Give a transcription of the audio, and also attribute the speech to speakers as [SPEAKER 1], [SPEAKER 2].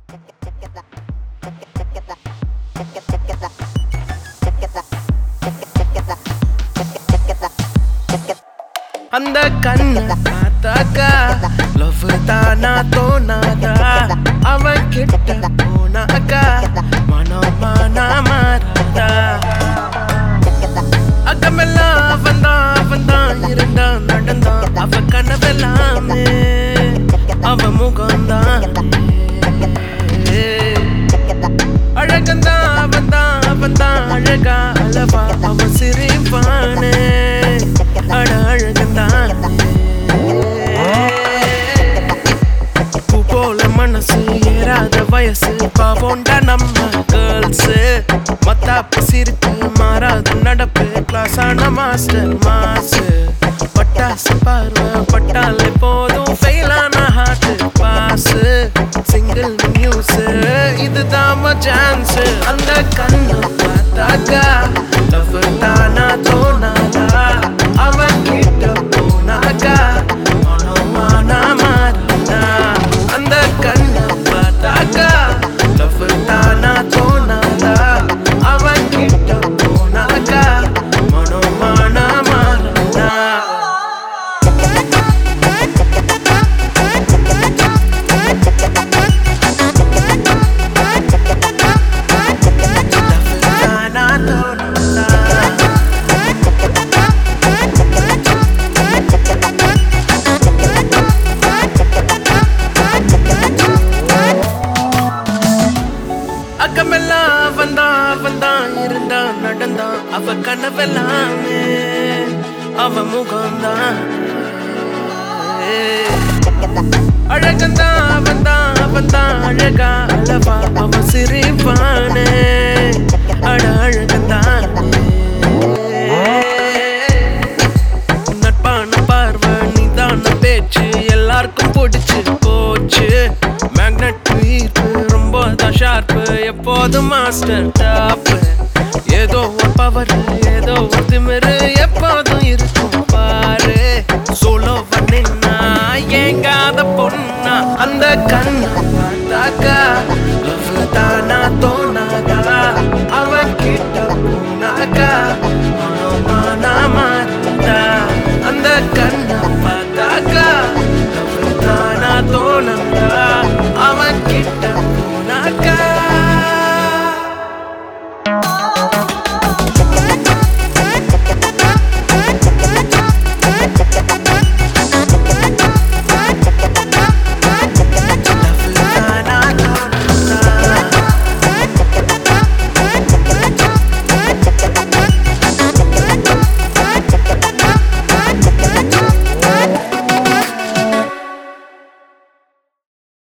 [SPEAKER 1] அந்த கண்ணு பார்த்தாக்கா லவ் தானா தோணாதா அவன் கிட்ட போனாக்கா மனமானா மாறாதா அக்கமெல்லாம் அவன் தான் அவன் தான் இருந்தான் நடந்தான் அவ கனவெல்லாமே அவ முகம்தான் அழகந்தான் அவன் தான் அவன் தான் அழகா அளவா அவன் சிரிப்பானே அட அழகந்தான் பூ போல மனசு ஏறாத வயசு பாவோண்டா நம்ம கேர்ள்ஸ் மத்தாப்பு சிரிப்பு மாறாத நடப்பு கிளாஸ் ஆன மாஸ்டர் மாசு பட்டாசு பார்வை பட்டாலே போதும் ஃபெயிலான ஹார்ட் பாஸ் சிங்கிள் நியூஸ் இதுதான் சான்ஸ் அந்த கண்ணு பார்த்தாக்கா லவ் தானா தோணாதா அவன் கிட்ட போனாக்கா மனமானா மாறினா அந்த கண்ணை பார்த்தாக்கா லவ் தானா தோணாதா அவன் கிட்ட போனாக்கா மனமானா மாறினா தானா தோணாதா அக்கமெல்லாம் அவன் தான் அவன் தான் இருந்தான் நடந்தான் அவ கனவெல்லாமே அவ முகம்தான் அழகந்தான் அவன் தான் அவன் தான் அழகா அளவா அவன் சிரிப்பானே அட அழகந்தான் நட்பான பார்வை நிதான பேச்சு எல்லாருக்கும் பிடிச்சு போச்சு மேக்னெட் ஈர்ப்பு ரொம்ப தான் ஷார்ப்பு எப்போதும் மாஸ்டர் டாப் ஏதோ ஒரு பவர் ஏதோ ஒரு திமிரு எப்போதும் இருக்கும் பாரு சோலோ நின்னா ஏங்காத பொண்ணா அந்த கண்ணை பார்த்தாக்கா லவ் தானா தோ